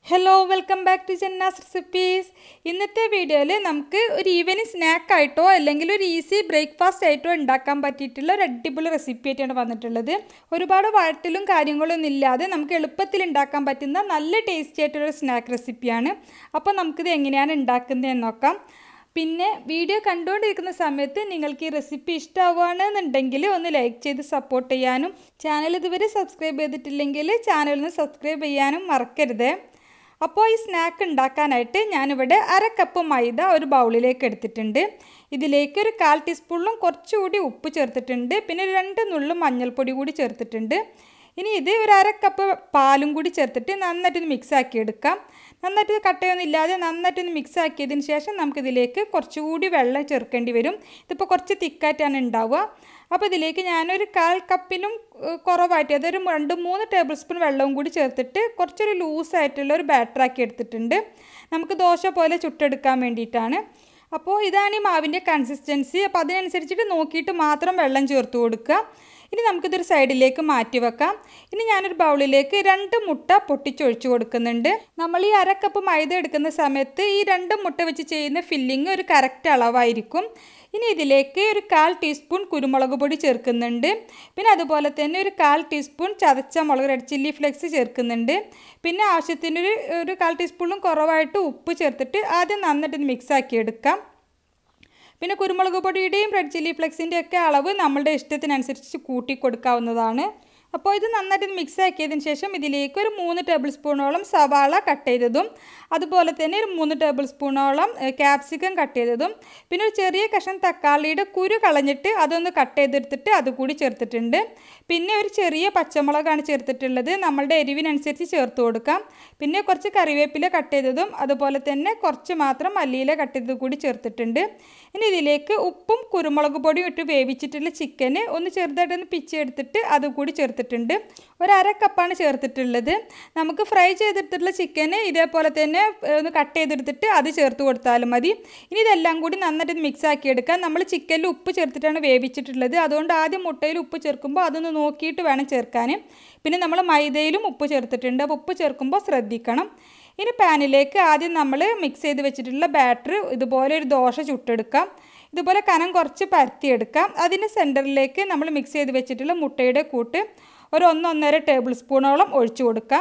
hello welcome back to Jannah's recipes ഇന്നത്തെ വീഡിയോയിൽ നമുക്ക് ഒരു ഈവനിങ് സ്നാക്കായിട്ടോ അല്ലെങ്കിൽ ഒരു ഈസി ബ്രേക്ക്ഫാസ്റ്റ് ആയിട്ടോ ഉണ്ടാക്കാൻ പറ്റിയിട്ടുള്ള ഒരു അടിപൊളി റെസിപ്പി ആയിട്ടാണ് വന്നിട്ടുള്ളത് ഒരുപാട് വഴറ്റിലും കാര്യങ്ങളൊന്നും ഇല്ലാതെ നമുക്ക് എളുപ്പത്തിൽ ഉണ്ടാക്കാൻ പറ്റുന്ന നല്ല ടേസ്റ്റി ആയിട്ടുള്ള സ്നാക്ക് റെസിപ്പിയാണ് അപ്പോൾ നമുക്കിത് എങ്ങനെയാണ് ഉണ്ടാക്കുന്നതെന്ന് നോക്കാം പിന്നെ വീഡിയോ കണ്ടുകൊണ്ടിരിക്കുന്ന സമയത്ത് നിങ്ങൾക്ക് ഈ റെസിപ്പി ഇഷ്ടമാവുകയാണെന്നുണ്ടെങ്കിൽ ഒന്ന് ലൈക്ക് ചെയ്ത് സപ്പോർട്ട് ചെയ്യാനും ചാനൽ ഇതുവരെ സബ്സ്ക്രൈബ് ചെയ്തിട്ടില്ലെങ്കിൽ ചാനലിന് സബ്സ്ക്രൈബ് ചെയ്യാനും മറക്കരുത് അപ്പോൾ ഈ സ്നാക്ക് ഉണ്ടാക്കാനായിട്ട് ഞാനിവിടെ അര കപ്പ് മൈദ ഒരു ബൗളിലേക്ക് എടുത്തിട്ടുണ്ട് ഇതിലേക്ക് ഒരു കാൽ ടീസ്പൂണിലും കുറച്ചുകൂടി ഉപ്പ് ചേർത്തിട്ടുണ്ട് പിന്നെ ഒരു രണ്ട് നുള്ളും മഞ്ഞൾപ്പൊടി കൂടി ചേർത്തിട്ടുണ്ട് ഇനി ഇത് ഒരു അര കപ്പ് പാലും കൂടി ചേർത്തിട്ട് നന്നായിട്ടൊന്ന് മിക്സ് ആക്കി എടുക്കാം നന്നായിട്ട് കട്ടയൊന്നും ഇല്ലാതെ നന്നായിട്ടൊന്ന് മിക്സ് ആക്കിയതിന് ശേഷം നമുക്കിതിലേക്ക് കുറച്ചുകൂടി വെള്ളം ചേർക്കേണ്ടി വരും ഇതിപ്പോൾ കുറച്ച് തിക്കായിട്ടാണ് ഉണ്ടാവുക അപ്പോൾ ഇതിലേക്ക് ഞാനൊരു കാൽ കപ്പിലും കുറവായിട്ട് അതൊരു രണ്ട് മൂന്ന് ടേബിൾ സ്പൂൺ വെള്ളവും കൂടി ചേർത്തിട്ട് കുറച്ചൊരു ലൂസായിട്ടുള്ള ഒരു ബാറ്ററാക്കി എടുത്തിട്ടുണ്ട് നമുക്ക് ദോശ പോലെ ചുട്ടെടുക്കാൻ വേണ്ടിയിട്ടാണ് അപ്പോൾ ഇതാണ് ഈ മാവിൻ്റെ കൺസിസ്റ്റൻസി അപ്പോൾ അതിനനുസരിച്ചിട്ട് നോക്കിയിട്ട് മാത്രം വെള്ളം ചേർത്ത് കൊടുക്കുക ഇനി നമുക്കിതൊരു സൈഡിലേക്ക് മാറ്റി വെക്കാം ഇനി ഞാനൊരു ബൗളിലേക്ക് രണ്ട് മുട്ട പൊട്ടിച്ചൊഴിച്ച് കൊടുക്കുന്നുണ്ട് നമ്മൾ ഈ അര കപ്പ് മൈദ എടുക്കുന്ന സമയത്ത് ഈ രണ്ട് മുട്ട വെച്ച് ചെയ്യുന്ന ഫില്ലിങ് ഒരു കറക്റ്റ് അളവായിരിക്കും ഇനി ഇതിലേക്ക് ഒരു കാൽ ടീസ്പൂൺ കുരുമുളക് പൊടി ചേർക്കുന്നുണ്ട് പിന്നെ അതുപോലെ തന്നെ ഒരു കാൽ ടീസ്പൂൺ ചതച്ച മുളക് റെഡ് ചില്ലി ഫ്ലെക്സ് ചേർക്കുന്നുണ്ട് പിന്നെ ആവശ്യത്തിന് ഒരു ഒരു കാൽ ടീസ്പൂണും കുറവായിട്ട് ഉപ്പ് ചേർത്തിട്ട് ആദ്യം നന്നായിട്ട് മിക്സ് ആക്കി എടുക്കാം പിന്നെ കുരുമുളക് പൊടിയുടെയും റെഡ് ചില്ലി ഫ്ലെക്സിൻ്റെ ഒക്കെ അളവ് നമ്മളുടെ ഇഷ്ടത്തിനനുസരിച്ച് കൂട്ടി കൊടുക്കാവുന്നതാണ് അപ്പോൾ ഇത് നന്നായിട്ട് മിക്സ് ആക്കിയതിന് ശേഷം ഇതിലേക്ക് ഒരു മൂന്ന് ടേബിൾ സ്പൂണോളം സവാള കട്ട് ചെയ്തതും അതുപോലെ തന്നെ ഒരു മൂന്ന് ടേബിൾ സ്പൂണോളം ക്യാപ്സിക്കം കട്ട് ചെയ്തതും പിന്നെ ഒരു ചെറിയ കഷ്ണം തക്കാളിയുടെ കുരു കളഞ്ഞിട്ട് അതൊന്ന് കട്ട് ചെയ്തെടുത്തിട്ട് അതുകൂടി ചേർത്തിട്ടുണ്ട് പിന്നെ ഒരു ചെറിയ പച്ചമുളകാണ് ചേർത്തിട്ടുള്ളത് നമ്മളുടെ എരിവിനനുസരിച്ച് ചേർത്ത് കൊടുക്കാം പിന്നെ കുറച്ച് കറിവേപ്പില കട്ട് ചെയ്തതും അതുപോലെ തന്നെ കുറച്ച് മാത്രം മല്ലിയില കട്ട് ചെയ്തത് കൂടി ചേർത്തിട്ടുണ്ട് ഇനി ഇതിലേക്ക് ഉപ്പും കുരുമുളക് പൊടിയും ഇട്ട് വേവിച്ചിട്ടുള്ള ചിക്കന് ഒന്ന് ചെറുതായിട്ടൊന്ന് പിച്ചെടുത്തിട്ട് അതുകൂടി ചേർത്തിട്ടുണ്ട് ഒരു അര കപ്പാണ് ചേർത്തിട്ടുള്ളത് നമുക്ക് ഫ്രൈ ചെയ്തിട്ടുള്ള ചിക്കന് ഇതേപോലെ തന്നെ ഒന്ന് കട്ട് ചെയ്തെടുത്തിട്ട് അത് ചേർത്ത് കൊടുത്താലും മതി ഇനി ഇതെല്ലാം കൂടി നന്നായിട്ട് മിക്സ് ആക്കി എടുക്കാം നമ്മൾ ചിക്കനിൽ ഉപ്പ് ചേർത്തിട്ടാണ് വേവിച്ചിട്ടുള്ളത് അതുകൊണ്ട് ആദ്യം മുട്ടയിൽ ഉപ്പ് ചേർക്കുമ്പോൾ അതൊന്ന് നോക്കിയിട്ട് വേണം ചേർക്കാൻ പിന്നെ നമ്മൾ മൈദയിലും ഉപ്പ് ചേർത്തിട്ടുണ്ട് അപ്പോൾ ഉപ്പ് ചേർക്കുമ്പോൾ ശ്രദ്ധിക്കണം ഇനി പാനിലേക്ക് ആദ്യം നമ്മൾ മിക്സ് ചെയ്ത് വെച്ചിട്ടുള്ള ബാറ്റർ ഇതുപോലെ ഒരു ദോശ ചുട്ടെടുക്കാം ഇതുപോലെ കനം കുറച്ച് പരത്തിയെടുക്കാം അതിൻ്റെ സെൻറ്ററിലേക്ക് നമ്മൾ മിക്സ് ചെയ്ത് വെച്ചിട്ടുള്ള മുട്ടയുടെ കൂട്ട് ഒരു ഒന്നൊന്നര ടേബിൾ സ്പൂണോളം ഒഴിച്ചു കൊടുക്കാം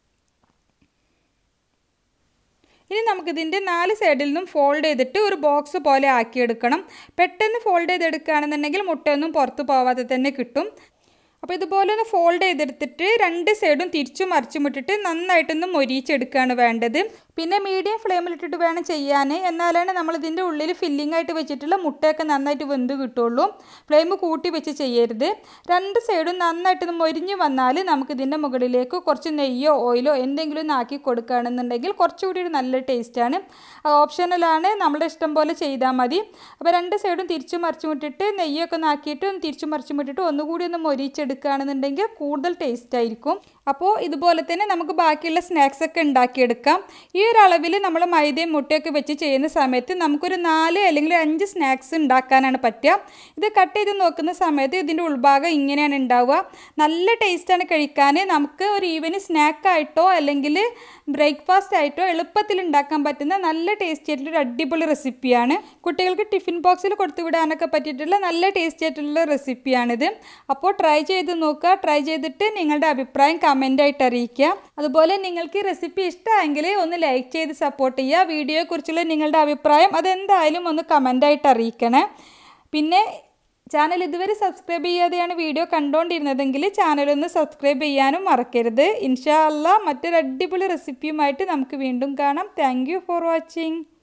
ഇനി നമുക്കിതിൻ്റെ നാല് സൈഡിൽ നിന്നും ഫോൾഡ് ചെയ്തിട്ട് ഒരു ബോക്സ് പോലെ ആക്കിയെടുക്കണം പെട്ടെന്ന് ഫോൾഡ് ചെയ്തെടുക്കുകയാണെന്നുണ്ടെങ്കിൽ മുട്ടയൊന്നും പുറത്ത് പോവാതെ തന്നെ കിട്ടും അപ്പോൾ ഇതുപോലെ ഒന്ന് ഫോൾഡ് ചെയ്തെടുത്തിട്ട് രണ്ട് സൈഡും തിരിച്ചു മറിച്ചും ഇട്ടിട്ട് നന്നായിട്ടൊന്ന് മൊരിയിച്ചെടുക്കുകയാണ് വേണ്ടത് പിന്നെ മീഡിയം ഫ്ലെയിമിലിട്ടിട്ട് വേണം ചെയ്യാൻ എന്നാലാണ് നമ്മൾ ഇതിൻ്റെ ഉള്ളിൽ ഫില്ലിംഗ് ആയിട്ട് വെച്ചിട്ടുള്ള മുട്ടയൊക്കെ നന്നായിട്ട് വെന്ത് കിട്ടുള്ളൂ ഫ്ലെയിം കൂട്ടി വെച്ച് ചെയ്യരുത് രണ്ട് സൈഡും നന്നായിട്ടൊന്ന് മൊരിഞ്ഞ് വന്നാൽ നമുക്ക് ഇതിൻ്റെ മുകളിലേക്ക് കുറച്ച് നെയ്യോ ഓയിലോ എന്തെങ്കിലും ഒന്ന് ആക്കി കൊടുക്കുകയാണെന്നുണ്ടെങ്കിൽ കുറച്ചുകൂടി ഒരു നല്ല ടേസ്റ്റാണ് ഓപ്ഷണലാണ് നമ്മുടെ ഇഷ്ടം പോലെ ചെയ്താൽ മതി അപ്പോൾ രണ്ട് സൈഡും തിരിച്ചു മറിച്ചും ഇട്ടിട്ട് നെയ്യൊക്കെ ഒന്ന് ആക്കിയിട്ട് ഒന്ന് തിരിച്ചു മറിച്ചും ഇട്ടിട്ട് ഒന്നുകൂടി ഒന്ന് മൊരിച്ചെടുക്കുകയാണെന്നുണ്ടെങ്കിൽ കൂടുതൽ ടേസ്റ്റ് ആയിരിക്കും അപ്പോൾ ഇതുപോലെ തന്നെ നമുക്ക് ബാക്കിയുള്ള സ്നാക്സ് ഒക്കെ ഉണ്ടാക്കിയെടുക്കാം ഈ ഒരു അളവിൽ നമ്മൾ മൈദയും മുട്ടയൊക്കെ വെച്ച് ചെയ്യുന്ന സമയത്ത് നമുക്കൊരു നാല് അല്ലെങ്കിൽ അഞ്ച് സ്നാക്സ് ഉണ്ടാക്കാനാണ് പറ്റുക ഇത് കട്ട് ചെയ്ത് നോക്കുന്ന സമയത്ത് ഇതിൻ്റെ ഉൾഭാഗം ഇങ്ങനെയാണ് ഉണ്ടാവുക നല്ല ടേസ്റ്റാണ് കഴിക്കാൻ നമുക്ക് ഒരു ഈവനിങ് സ്നാക്കായിട്ടോ അല്ലെങ്കിൽ ബ്രേക്ക്ഫാസ്റ്റ് ആയിട്ടോ എളുപ്പത്തിൽ ഉണ്ടാക്കാൻ പറ്റുന്ന നല്ല ടേസ്റ്റി ആയിട്ടുള്ള ഒരു അടിപൊളി റെസിപ്പിയാണ് കുട്ടികൾക്ക് ടിഫിൻ ബോക്സിൽ കൊടുത്തു വിടാനൊക്കെ പറ്റിയിട്ടുള്ള നല്ല ടേസ്റ്റി ആയിട്ടുള്ള റെസിപ്പിയാണിത് അപ്പോൾ ട്രൈ ചെയ്ത് നോക്കുക ട്രൈ ചെയ്തിട്ട് നിങ്ങളുടെ അഭിപ്രായം കമൻ്റായിട്ട് അറിയിക്കുക അതുപോലെ നിങ്ങൾക്ക് ഈ റെസിപ്പി ഇഷ്ടമായെങ്കിൽ ഒന്ന് ലൈക്ക് ചെയ്ത് സപ്പോർട്ട് ചെയ്യുക വീഡിയോയെക്കുറിച്ചുള്ള നിങ്ങളുടെ അഭിപ്രായം അതെന്തായാലും ഒന്ന് കമൻ്റായിട്ട് അറിയിക്കണേ പിന്നെ ചാനൽ ഇതുവരെ സബ്സ്ക്രൈബ് ചെയ്യാതെയാണ് വീഡിയോ കണ്ടുകൊണ്ടിരുന്നതെങ്കിൽ ചാനലൊന്ന് സബ്സ്ക്രൈബ് ചെയ്യാനും മറക്കരുത് ഇൻഷാ അല്ല മറ്റൊരു അടിപൊളി റെസിപ്പിയുമായിട്ട് നമുക്ക് വീണ്ടും കാണാം താങ്ക് ഫോർ വാച്ചിങ്